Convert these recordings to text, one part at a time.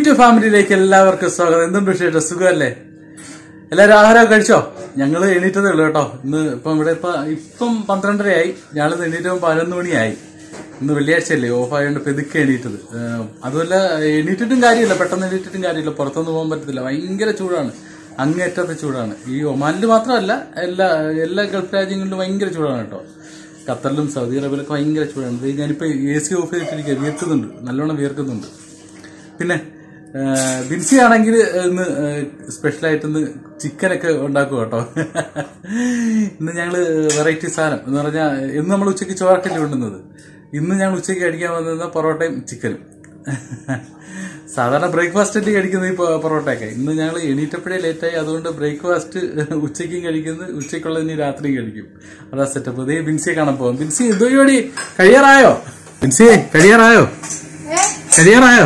YouTube ഫാമിലിയിലേക്ക് എല്ലാവർക്കും സ്വാഗതം എന്തുണ്ട് വിശേഷം സുഖമല്ലേ എല്ലാവരും ആഹാരം കഴിച്ചോ ഞങ്ങള് എണീറ്റതേ ഉള്ളൂ കേട്ടോ ഇന്ന് ഇപ്പം ഇവിടെ ഇപ്പൊ ഇപ്പം പന്ത്രണ്ടരയായി ഞങ്ങൾ എണീറ്റപ്പോൾ പതിനൊന്ന് മണിയായി ഇന്ന് വെള്ളിയാഴ്ചയല്ലേ ഓഫ് ആയതുകൊണ്ട് പെതുക്കെ എണീറ്റത് ഏഹ് അതുമല്ല എണീറ്റിട്ടും കാര്യമില്ല പെട്ടെന്ന് എണീറ്റിട്ടും കാര്യമില്ല പുറത്തൊന്നും പോകാൻ പറ്റത്തില്ല ഭയങ്കര ചൂടാണ് അങ്ങേറ്റത്തെ ചൂടാണ് ഈ ഒമാനിൽ മാത്രമല്ല എല്ലാ എല്ലാ ഗൾഫ് രാജ്യങ്ങളിലും ഭയങ്കര ചൂടാണ് കേട്ടോ ഖത്തറിലും സൗദി അറേബ്യയിലൊക്കെ ഭയങ്കര ചൂടാണ് ഇത് ഞാനിപ്പോ എ സി ഓഫ് ചെയ്തിട്ടിരിക്കുക വിയർക്കുന്നുണ്ട് നല്ലോണം വിയർക്കുന്നുണ്ട് പിന്നെ ആ, ബിൻസി ആണെങ്കിൽ ഇന്ന് സ്പെഷ്യലായിട്ട് ഇന്ന് ചിക്കനൊക്കെ ഉണ്ടാക്കും കേട്ടോ ഇന്ന് ഞങ്ങള് വെറൈറ്റി സാധനം എന്ന് പറഞ്ഞാൽ ഇന്ന് നമ്മൾ ഉച്ചയ്ക്ക് ചോറക്കല്ലേ കൊണ്ടുവന്നത് ഇന്ന് ഞങ്ങൾ ഉച്ചയ്ക്ക് കഴിക്കാൻ വന്നത് പൊറോട്ടയും ചിക്കനും സാധാരണ ബ്രേക്ക്ഫാസ്റ്റ് ആയിട്ട് കഴിക്കുന്നത് ഈ പൊ- പൊറോട്ടയൊക്കെ ഇന്ന് ഞങ്ങൾ എണീറ്റപ്പോഴേ ലേറ്റായി അതുകൊണ്ട് ബ്രേക്ക്ഫാസ്റ്റ് ഉച്ചയ്ക്കും കഴിക്കുന്നത് ഉച്ചയ്ക്കുള്ളത് ഇനി രാത്രിയും കഴിക്കും അതാ സെറ്റപ്പ് ഇതേ ബിൻസിയെ കാണാൻ പോകും ബിൻസി എന്തോ ജോടി കഴിയാറായോ ബിൻസി കഴിയാറായോ കഴിയാറായോ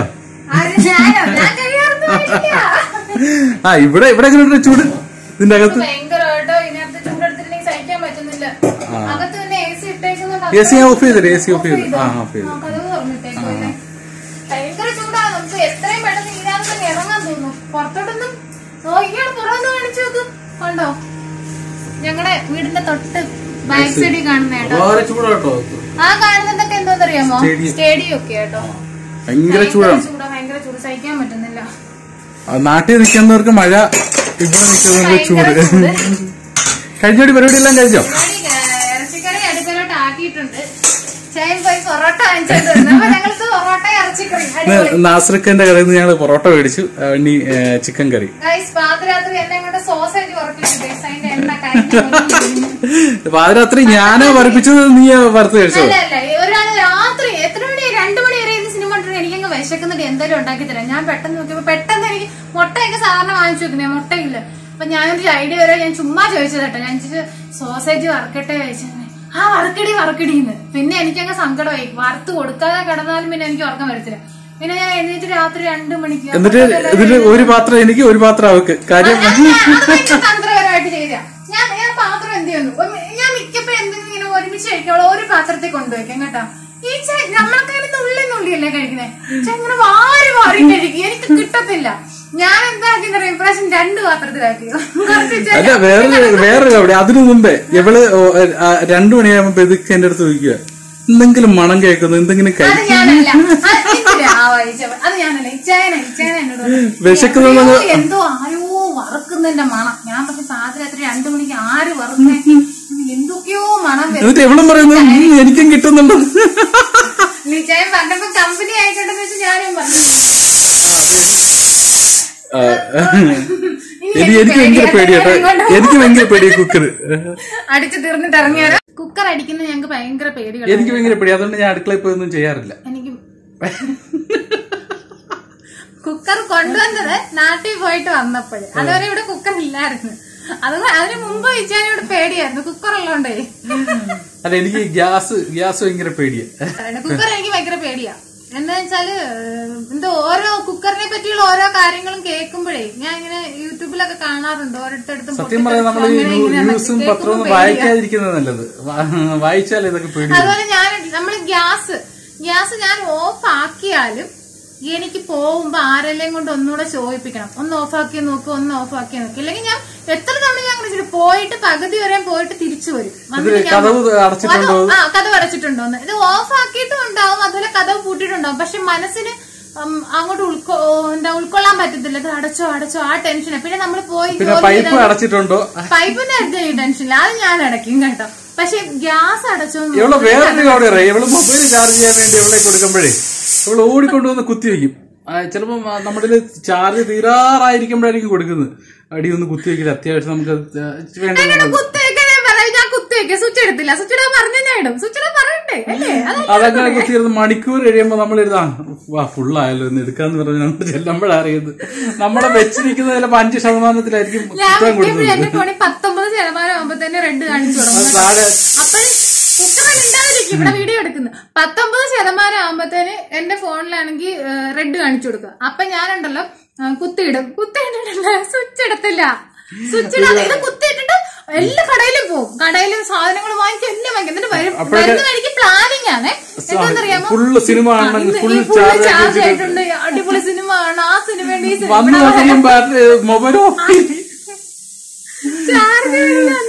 ആ ഇവിടെ ഇവിടെ എങ്ങനെയുണ്ട് ചൂട് ഇതിന്റെ അകത്ത് ഭയങ്കരമായിട്ടോ ഇതിനകത്ത് ചൂടെടുത്തിട്ടുണ്ടെങ്കിൽ സഹിക്കാൻ പറ്റുന്നില്ല അകത്ത് തന്നെ എ സി ഇട്ടേക്കുന്നുണ്ട് എ സി ഞാൻ ഓഫ് ചെയ്തത് എ സി ഓഫ് ചെയ്തു ആ ഓഫ് ചെയ്തു ആ, കതക് തുറന്നിട്ടേക്കുവല്ലേ. ഭയങ്കര ചൂടാണ് നമുക്ക് എത്രയും പെട്ടെന്ന് ഇതിനകത്ത് തന്നെ ഇറങ്ങാൻ തോന്നുന്നു പുറത്തോട്ടൊന്നും നോക്കിയാണ് പുറമൊന്ന് കാണിച്ചു നോക്ക് കണ്ടോ ഞങ്ങളുടെ വീടിന്റെ തൊട്ട് ബാക്ക് സൈഡിൽ കാണുന്ന കേട്ടോ വളരെ ചൂടാട്ടോ ആ കാണുന്നതൊക്കെ എന്തോന്നറിയാമോ സ്റ്റേഡിയം. സ്റ്റേഡിയം ഒക്കെ കേട്ടോ ഭയങ്കര ചൂടാണ് ചൂടാ ഭയങ്കര ചൂട് സഹിക്കാൻ പറ്റുന്നില്ല ആ, നാട്ടിൽ നിൽക്കുന്നവർക്ക് മഴ ഇവിടെ നിൽക്കുന്നവർക്ക് ചൂട് കഴിഞ്ഞോടി പരിപാടി എല്ലാം കഴിഞ്ഞോ പരിപാടി, ഏ, ഇറച്ചിക്കറി അടുക്കലോട്ട് ആക്കിയിട്ടുണ്ട് ചേൻ പോയി പൊറോട്ട വാങ്ങിച്ചോണ്ട് വന്നു അപ്പൊ ഞങ്ങൾക്ക് പൊറോട്ട ഇറച്ചിക്കറി ഇന്ന് നാസറിക്കന്റെ കടയിൽ നിന്ന് ഞങ്ങൾ പൊറോട്ട മേടിച്ചു ആ, ഇനി ഏ, ചിക്കൻ കറി ഗൈസ് പാതിരാത്രി എന്നെ കൊണ്ട് സോസേജ് ഉറപ്പിച്ചിട്ട് അതിന്റെ എണ്ണ കഴിഞ്ഞു പാതിരാത്രി ഞാനാ വരപ്പിച്ചത് നീ വറുത്ത് കഴിച്ചോ അല്ല അല്ല ഒരാൾ രാത്രി എത്ര മണി രണ്ടു മണി വരെ ഇരുന്ന് സിനിമ കണ്ടിട്ട് എനിക്കങ്ങ് വിശക്കുന്നുണ്ട് എന്തെങ്കിലും ഉണ്ടാക്കി തരാം ഞാൻ പെട്ടെന്ന് നോക്കിയപ്പോ പെട്ടെന്ന് എനിക്ക് മുട്ടയൊക്കെ സാധാരണ വാങ്ങിച്ചു വെക്കുന്നേ മുട്ടയില്ല അപ്പൊ ഞാനൊരു ഐഡിയ വരെ ഞാൻ ചുമ്മാ ചോദിച്ചത് കേട്ടോ ഞാൻ സോസേജ് വറക്കട്ടെ ചോദിച്ചത് ആ വറക്കടി വറക്കടിന്ന് പിന്നെ എനിക്കങ്ങ് സങ്കടമായി വറുത്ത് കൊടുക്കാതെ കിടന്നാലും പിന്നെ എനിക്ക് ഉറക്കം വരത്തില്ല പിന്നെ ഞാൻ എഴുന്നേറ്റ് രാത്രി രണ്ടു മണിക്ക് എന്നിട്ട് ഇതില് ഒരു പാത്രം എനിക്ക് ഒരു പാത്രം അവക്ക് കാര്യം അത് ഞാൻ- അത് ഭയങ്കര തന്ത്രപരമായിട്ട് ചെയ്ത ഞാൻ ഞാൻ പാത്രം എന്ത് ചെയ്യുന്നു ഒന്ന് ഞാൻ മിക്കപ്പോഴും എന്തെങ്കിലും ഇങ്ങനെ ഒരുമിച്ച് കഴിക്കുമ്പോൾ ഒരു പാത്രത്തിൽ കൊണ്ടുവയ്ക്കാം കേട്ടോ ഈ ചെ- നമ്മളൊക്കെ ഇങ്ങനെ നുള്ളി നുള്ളിയല്ലേ കഴിക്കുന്നത് പക്ഷെ ഇങ്ങനെ വാരി വാരി കഴിക്കും എനിക്ക് കിട്ടത്തില്ല ഞാൻ എന്താക്കി ഇപ്രാവശ്യം രണ്ട് പാത്രത്തിലാക്കി കുറച്ച് ചെ- അല്ല വേറൊരു വേറൊരു അവിടെ അതിനു മുമ്പേ ഇവള് ഓ, ആ, രണ്ടു മണിയാകുമ്പോ പെതുക്കെ എന്റെ അടുത്ത് ചോദിക്കുക എന്തെങ്കിലും മണം കേൾക്കുന്നു എന്തെങ്കിലും അത് കഴിക്കും ഞാനല്ല അത് എന്തിനാ ആ വായിച്ചത്? അത് ഞാനല്ല ഇച്ചായന ഇച്ചായന എന്നോട് പറഞ്ഞു, വിശക്കുന്നത് എവിടെയോ എന്തോ ആരോ വറക്കുന്നതിന്റെ മണം ഞാൻ പക്ഷെ പാതിരാത്രി രണ്ടു മണിക്ക് ആര് വറുന്നേ എന്തൊക്കെയോ മണം വരും എന്നിട്ട് എവളും പറയുന്നത് "ഉം, എനിക്കും കിട്ടുന്നുണ്ട് നിശ്ചയം പറഞ്ഞപ്പോ കമ്പനി ആയിക്കോട്ടെന്ന് വെച്ച് ഞാനും പറഞ്ഞു ആ, എനി- എനിക്ക് ഭയങ്കര പേടിയാട്ടോ എനിക്ക് ഭയങ്കര പേടിയാ കുക്കർ അടിച്ചു തീർന്നിട്ട് ഇറങ്ങിയാലോ കുക്കർ അടിക്കുന്ന ഞങ്ങൾക്ക് ഭയങ്കര പേടികളാണ് എനിക്ക് ഭയങ്കര പേടി അതുകൊണ്ട് ഞാൻ അടുക്കളയിൽ പോയി ഒന്നും ചെയ്യാറില്ല എനിക്ക് കുക്കർ കൊണ്ടുവന്നത് നാട്ടിൽ പോയിട്ട് വന്നപ്പോഴ് അതുവരെ ഇവിടെ കുക്കർ ഇല്ലായിരുന്നു അതുകൊണ്ട് അതിന് മുമ്പ് വെച്ചാൽ ഇവിടെ പേടിയായിരുന്നു കുക്കർ ഉള്ളതുകൊണ്ടേ അല്ല എനിക്ക് ഗ്യാസ് ഗ്യാസ് ഭയങ്കര പേടിയാ കുക്കർ എനിക്ക് ഭയങ്കര പേടിയാ എന്താ വെച്ചാല് ഏഹ്, എന്തോ ഓരോ കുക്കറിനെ പറ്റിയുള്ള ഓരോ കാര്യങ്ങളും കേൾക്കുമ്പോഴേ ഞാൻ ഇങ്ങനെ യൂട്യൂബിലൊക്കെ കാണാറുണ്ട് ഓരോരുത്തടുത്തും സത്യം പറയാൻ നമ്മൾ ഈ ന്യൂസും പത്രവും ഒന്നും വായിക്കാതിരിക്കുന്നത് നല്ലത് വാ- വായിച്ചാൽ ഇതൊക്കെ പേടി അതുപോലെ ഞാൻ നമ്മൾ ഗ്യാസ് ഗ്യാസ് ഞാൻ ഓഫ് ആക്കിയാലും എനിക്ക് പോകുമ്പോ ആരെല്ലാം കൊണ്ട് ഒന്നുകൂടെ ചോദിപ്പിക്കണം ഒന്ന് ഓഫ് ആക്കി നോക്കും ഒന്ന് ഓഫ് ആക്കി നോക്കും ഇല്ലെങ്കിൽ ഞാൻ എത്ര തവണ ഞാൻ അങ്ങനെ ചെയ്തു പോയിട്ട് പകുതി വരെ പോയിട്ട് തിരിച്ചു വരും വന്നിട്ട് ഞാൻ കഥവ് അടച്ചിട്ടുണ്ടോ അത് ആ കഥ അടച്ചിട്ടുണ്ടോന്ന് ഇത് ഓഫ് ആക്കിയിട്ടും ഉണ്ടാവും അതുപോലെ കഥ പൂട്ടിയിട്ടുണ്ടാവും പക്ഷെ മനസ്സിന് ഉം, അങ്ങോട്ട് ഉൾക്കൊ ഓ, എന്താ ഉൾക്കൊള്ളാൻ പറ്റത്തില്ല ഇത് അടച്ചോ അടച്ചോ ആ ടെൻഷന് പിന്നെ നമ്മൾ പോയി പിന്നെ ജോലി പൈപ്പ് ചെയ്താൽ- അടച്ചിട്ടുണ്ടോ പൈപ്പിന്റെ അടുത്ത് ഈ ടെൻഷനില്ല അത് ഞാൻ അടയ്ക്കും കേട്ടോ പക്ഷെ ഗ്യാസ് അടച്ചോ ഇവള് വേറൊരു അവിടെ അറിയാം ഇവള് മൊബൈൽ ചാർജ് ചെയ്യാൻ വേണ്ടി ഇവളെ കൊടുക്കുമ്പോഴേ ഇവള് ഓടിക്കൊണ്ടുവന്ന് കുത്തി വെക്കും ആ, ചിലപ്പം ആ, നമ്മുടെ കയ്യില് ചാർജ് തീരാറായിരിക്കുമ്പോഴായിരിക്കും കൊടുക്കുന്നത് അടി ഒന്ന് കുത്തി വെക്കില്ല അത്യാവശ്യം നമുക്ക് അത് വേണ്ട കുത്തേക്ക് ഞാൻ പറയാം ഞാൻ കുത്തേക്ക് സ്വിച്ച് എടുത്തില്ല സ്വിച്ച് ഇടാൻ പറഞ്ഞ ഞാൻ ഇടും സ്വിച്ച് ഇടാൻ പറയണ്ടേ അല്ലേ അത് അതങ്ങനെ കുത്തിയിരുന്ന് മണിക്കൂർ കഴിയുമ്പോ നമ്മൾ എഴുതാ വാ ഫുള്ളായല്ലോ എന്ന് എടുക്കാന്ന് പറഞ്ഞ് നമ്മൾ ചെല്ലുമ്പോഴറിയുന്നത് നമ്മളെ വെച്ചിരിക്കുന്നത് ചിലപ്പോ അഞ്ച് ശതമാനത്തിലായിരിക്കും ഞാൻ കുത്താൻ മിക്കപ്പോഴും കൊടുക്കുന്നത് എന്റെ ഫോണിൽ പത്തൊമ്പത് ശതമാനം ആകുമ്പോ തന്നെ റെഡ് കാണിച്ചു അത് തുടങ്ങും താഴെ അപ്പോഴും കുക്കറ ഉണ്ടാവിരിക്കും ഇവിടെ വീഡിയോ എടുക്കുന്നു പത്തൊമ്പത് ശതമാനം ആകുമ്പത്തേന് എന്റെ ഫോണിലാണെങ്കിൽ റെഡ് കാണിച്ചു കൊടുക്കുക അപ്പൊ ഞാനുണ്ടല്ലോ ആ, കുത്തിയിടും കുത്തിയിട്ടിട്ടില്ല സ്വിച്ച് എടുത്തില്ല സ്വിച്ച് ഇടാതെ ഇത് കുത്തിയിട്ടിട്ട് എല്ലാ കടയിലും പോകും കടയിലും സാധനങ്ങൾ വാങ്ങിച്ച് എല്ലാം വാങ്ങിക്കും എന്നിട്ട് വരും വരുന്ന വഴിക്ക് പ്ലാനിങ് ആണ് എന്താണെന്നറിയാമോ ഫുള്ള് സിനിമ കാണണമെങ്കിൽ ഫുൾ ഫുള്ള് ചാർജ് ചാർജ് ആയിട്ടുണ്ട് അടിപൊളി സിനിമ കാണണം കാണണം ആ സിനിമയുടെ ഈ വന്നു സിനിമ നോക്കുമ്പോൾ ബാറ്ററി മൊബൈൽ ഓഫ് ചാർജ്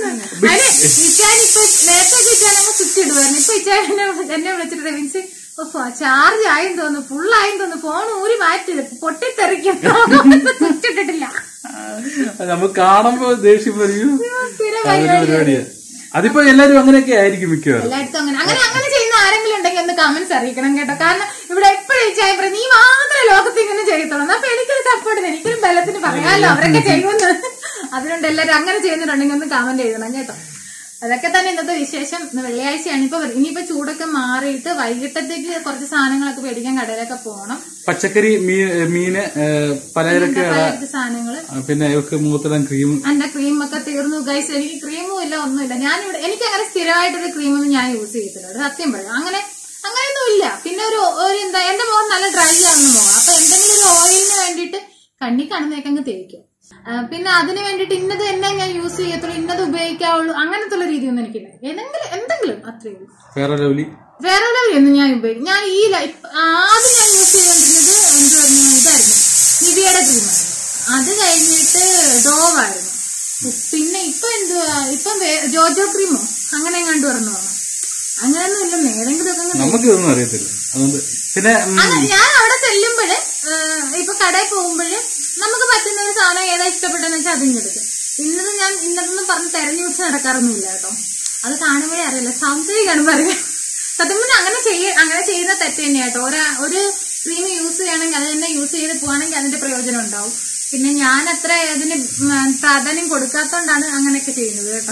ഇച്ചാൻ ഇപ്പൊ നേരത്തെ ഇച്ചാനങ്ങ് സ്വിച്ച് ഇടുവായിരുന്നു ഇപ്പൊ ഇച്ചാൻ എന്നെ എന്നെ വിളിച്ചിട്ട് മീൻസ് ചാർജ് ആയെന്ന് തോന്നുന്നു ഫുൾ ആയെന്ന് തോന്നുന്നു ഫോൺ ഊരി മാറ്റി പൊട്ടിത്തെറിക്കും സ്വിച്ച് ഇട്ടിട്ടില്ല നമുക്ക് കാണുമ്പോ ദേഷ്യം വരും സ്ഥിരം അതൊരു പരിപാടിയാ അതിപ്പോ എല്ലാരും അങ്ങനെയൊക്കെ ആയിരിക്കും മിക്കവാറും എല്ലായിടത്തും അങ്ങനെ അങ്ങനെ അങ്ങനെ ചെയ്യുന്ന ആരെങ്കിലും ഉണ്ടെങ്കിൽ ഒന്ന് കമന്റ്സ് അറിയിക്കണം കേട്ടോ കാരണം ഇവിടെ എപ്പോഴും ചായ പറയും നീ മാത്രമേ ലോകത്ത് ഇങ്ങനെ ചെയ്യത്തുള്ളൂ അപ്പൊ എനിക്കൊരു സപ്പോർട്ട് എനിക്കൊരു ബലത്തിന് പറയാമല്ലോ അവരൊക്കെ ചെയ്യുമെന്ന് അതുകൊണ്ട് എല്ലാവരും അങ്ങനെ ചെയ്യുന്നുണ്ടെങ്കിൽ ഒന്ന് കമന്റ് എഴുതണം കേട്ടോ അതൊക്കെ തന്നെ ഇന്നത്തെ വിശേഷം ഇന്ന് വെള്ളിയാഴ്ചയാണ് ഇപ്പൊ ഇനിയിപ്പോ ചൂടൊക്കെ മാറിയിട്ട് വൈകിട്ടത്തേക്ക് കുറച്ച് സാധനങ്ങളൊക്കെ മേടിക്കാൻ കടയിലൊക്കെ പോകണം പച്ചക്കറി മീൻ മീന് ഏഹ്, പലചരക്ക് കട പലചരക്ക് സാധനങ്ങള് ആ, പിന്നെ ഇവർക്ക് മൂത്തരം ക്രീം എന്റെ ക്രീം ഒക്കെ തീർന്നു ഗൈസ് എനിക്ക് ക്രീമും ഇല്ല ഒന്നുമില്ല ഞാനിവിടെ എനിക്ക് അങ്ങനെ സ്ഥിരമായിട്ടൊരു ക്രീമൊന്നും ഞാൻ യൂസ് ചെയ്യത്തില്ല അത് സത്യം പറയാം അങ്ങനെ അങ്ങനെയൊന്നും ഇല്ല പിന്നെ ഒരു ഒരു എന്താ എന്റെ മുഖം നല്ല ഡ്രൈ ആവുന്ന മുഖം അപ്പൊ എന്തെങ്കിലും ഒരു ഓയിലിന് വേണ്ടിയിട്ട് കണ്ണി കാണുന്നതൊക്കെ അങ്ങ് തേക്കും ആ, പിന്നെ അതിന് വേണ്ടിയിട്ട് ഇന്നത് തന്നെ ഞാൻ യൂസ് ചെയ്യത്തുള്ളൂ ഇന്നത് ഉപയോഗിക്കാവുള്ളൂ അങ്ങനത്തെ ഉള്ള രീതിയൊന്നും എനിക്കില്ല ഏതെങ്കിലും എന്തെങ്കിലും അത്രയേ ഉള്ളൂ ഫെയർ ലവ്ലി വേറെ ഒന്നും ഞാൻ ഉപയോഗിക്കും ഞാൻ ഈ ലൈഫ് ആദ്യം ഞാൻ യൂസ് ചെയ്തുകൊണ്ടിരുന്നത് എന്ത് പറഞ്ഞു ഇതായിരുന്നു നിവിയുടെ ക്രീമായിരുന്നു അത് കഴിഞ്ഞിട്ട് ഡോവായിരുന്നു പിന്നെ ഇപ്പൊ എന്തുവാ ഇപ്പം വേ- ജോജോ ക്രീമോ അങ്ങനെ എങ്ങാണ്ട് പറഞ്ഞു പറഞ്ഞു അങ്ങനെയൊന്നും ഇല്ലെന്ന് ഏതെങ്കിലും ഒക്കെ അങ്ങ് നമുക്ക് ഇതൊന്നും അറിയത്തില്ല അതുകൊണ്ട് പിന്നെ ഉം, അത് ഞാൻ അവിടെ ചെല്ലുമ്പോഴ് ഇപ്പൊ കടയിൽ പോകുമ്പോഴ് നമുക്ക് പറ്റുന്ന ഒരു സാധനം ഏതാ ഇഷ്ടപ്പെട്ടെന്ന് വെച്ചാൽ അതിങ്ങെടുക്കും ഇന്നത് ഞാൻ ഇന്നതൊന്നും പറഞ്ഞ് തെരഞ്ഞു വെച്ച് നടക്കാറൊന്നുമില്ല കേട്ടോ അത് കാണുമ്പോഴേ അറിയില്ല സൗന്ദര്യം കാണുമ്പോൾ അറിയാം സത്യം പറഞ്ഞാൽ അങ്ങനെ ചെയ്യ അങ്ങനെ ചെയ്യുന്ന തെറ്റ് തന്നെയാട്ടോ ഒരു ഒരു ക്രീം യൂസ് ചെയ്യണമെങ്കിൽ അത് തന്നെ യൂസ് ചെയ്ത് പോവാണെങ്കിൽ അതിന്റെ പ്രയോജനം ഉണ്ടാവും പിന്നെ ഞാൻ അത്ര അതിന് ഉം, പ്രാധാന്യം കൊടുക്കാത്തോണ്ടാണ് അങ്ങനെയൊക്കെ ചെയ്യുന്നത് കേട്ടോ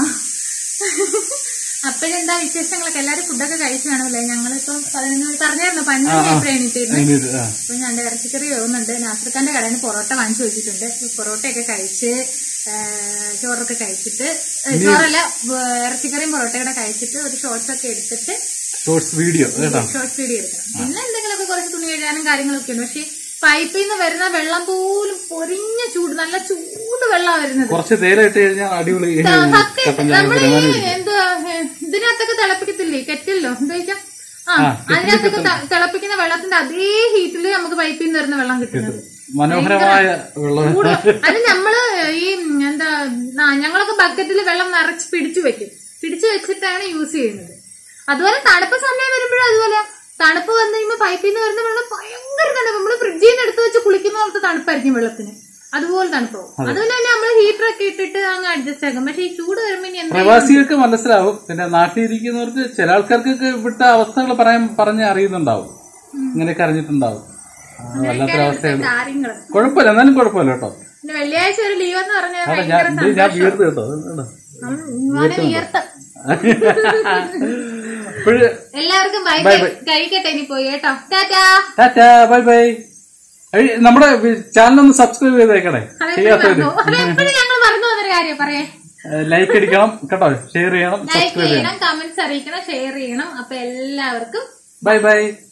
അപ്പോഴെന്താ വിശേഷങ്ങളൊക്കെ എല്ലാരും ഫുഡൊക്കെ കഴിച്ചു കാണുമല്ലേ ഞങ്ങളിപ്പം പതിനൊന്ന് മണി പറഞ്ഞായിരുന്നു പതിനൊന്ന് മണി എപ്പോഴും എണീറ്റിരുന്നു അതിന്റെ ഇത്, ആ. അപ്പൊ ഞാൻ ഇറച്ചിക്കറി വേവുന്നുണ്ട് നാസർഖാന്റെ കടയിൽ നിന്ന് പൊറോട്ട വാങ്ങിച്ചു വെച്ചിട്ടുണ്ട് ഈ പൊറോട്ടയൊക്കെ കഴിച്ച് ആ, ചോറൊക്കെ കഴിച്ചിട്ട് ഏ, ചോറല്ല വ- ഇറച്ചിക്കറിയും പൊറോട്ടയുടെ കഴിച്ചിട്ട് ഒരു ഷോർട്സ് ഒക്കെ എടുത്തിട്ട് ഷോർട്സ് വീഡിയോ കേട്ടോ ഷോർട്സ് വീഡിയോ എടുക്കണം പിന്നെ എന്തെങ്കിലുമൊക്കെ കുറച്ച് തുണി കഴുകാനും കാര്യങ്ങളൊക്കെ ഉണ്ട് പക്ഷെ പൈപ്പിൽ നിന്ന് വരുന്ന വെള്ളം പോലും പൊരിഞ്ഞ ചൂട് നല്ല ചൂട് വെള്ളം വരുന്നത് കുറച്ച് തേയില ഇട്ട് കഴിഞ്ഞാൽ അടിപൊളി സത്യം കട്ടൻ ചായ നമ്മള് പെരുമാനം ഈ എന്തുവാ ഏ, ഇതിനകത്തൊക്കെ തിളപ്പിക്കത്തില്ലേ കെറ്റില്ലോ എന്താ ആ ആ, അതിനകത്തൊക്കെ ത- തിളപ്പിക്കുന്ന വെള്ളത്തിന്റെ അതേ ഹീറ്റില് നമുക്ക് പൈപ്പിൽ നിന്ന് വരുന്ന വെള്ളം കിട്ടുന്നത് മനോഹരമായ വെള്ളം ചൂട് അത് നമ്മള് ഈ എന്താ ആ, ഞങ്ങളൊക്കെ ബക്കറ്റിൽ വെള്ളം നിറച്ച് പിടിച്ചു വെക്കും പിടിച്ചു വെച്ചിട്ടാണ് യൂസ് ചെയ്യുന്നത് അതുപോലെ തണുപ്പ് സമയം വരുമ്പോഴും അതുപോലെ തണുപ്പ് വന്നു കഴിയുമ്പോൾ പൈപ്പിൽ നിന്ന് വരുന്ന വെള്ളം ഭയങ്കര തണുപ്പ് നമ്മള് ഫ്രിഡ്ജിൽ നിന്ന് എടുത്ത് വെച്ച് കുളിക്കുന്ന പോലത്തെ തണുപ്പായിരിക്കും വെള്ളത്തിന് അതുപോലെ തണുപ്പാവും അതുകൊണ്ട് തന്നെ നമ്മള് ഹീറ്റർ ഒക്കെ ഇട്ടിട്ട് അങ്ങ് അഡ്ജസ്റ്റ് ആക്കും പക്ഷെ ഈ ചൂട് വരുമ്പോ ഇനി എന്താ പ്രവാസികൾക്ക് മനസ്സിലാവും പിന്നെ നാട്ടിലിരിക്കുന്നവർക്ക് ചില ആൾക്കാർക്കൊക്കെ വിട്ട അവസ്ഥകൾ പറയാൻ പറഞ്ഞ് അറിയുന്നുണ്ടാവും ഇങ്ങനെയൊക്കെ അറിഞ്ഞിട്ടുണ്ടാവും ആ, വല്ലാത്തൊരവസ്ഥയാണ് കാര്യങ്ങള് കുഴപ്പമില്ല എന്നാലും കുഴപ്പമില്ല കേട്ടോ പിന്നെ വെള്ളിയാഴ്ച ഒരു ലീവ് എന്ന് പറഞ്ഞാൽ അവിടെ ഞാൻ ഇത് ഞാൻ വീർത്ത് കേട്ടോ വളരെ വിയർത്ത ഇപ്പോഴ് എല്ലാവർക്കും ബൈ ബൈ കഴിക്കട്ടെ ഇനി പോയി കേട്ടോ ടാറ്റാ ടാറ്റാ ബൈ ബൈ നമ്മുടെ ചാനൽ ഒന്ന് സബ്സ്ക്രൈബ് ചെയ്തേക്കണേ അതെപ്പോഴും ചെയ്യാത്തവര് മറന്നു അതെപ്പോഴും ഞങ്ങൾ മറന്നു പോകുന്നൊരു കാര്യം പറയേ ലൈക്ക് അടിക്കണം കേട്ടോ ഷെയർ ചെയ്യണം ലൈക്ക് സബ്സ്ക്രൈബ് ചെയ്യണം ചെയ്യണം കമന്റ്സ് അറിയിക്കണം ഷെയർ ചെയ്യണം അപ്പൊ എല്ലാവർക്കും ബൈ ബൈ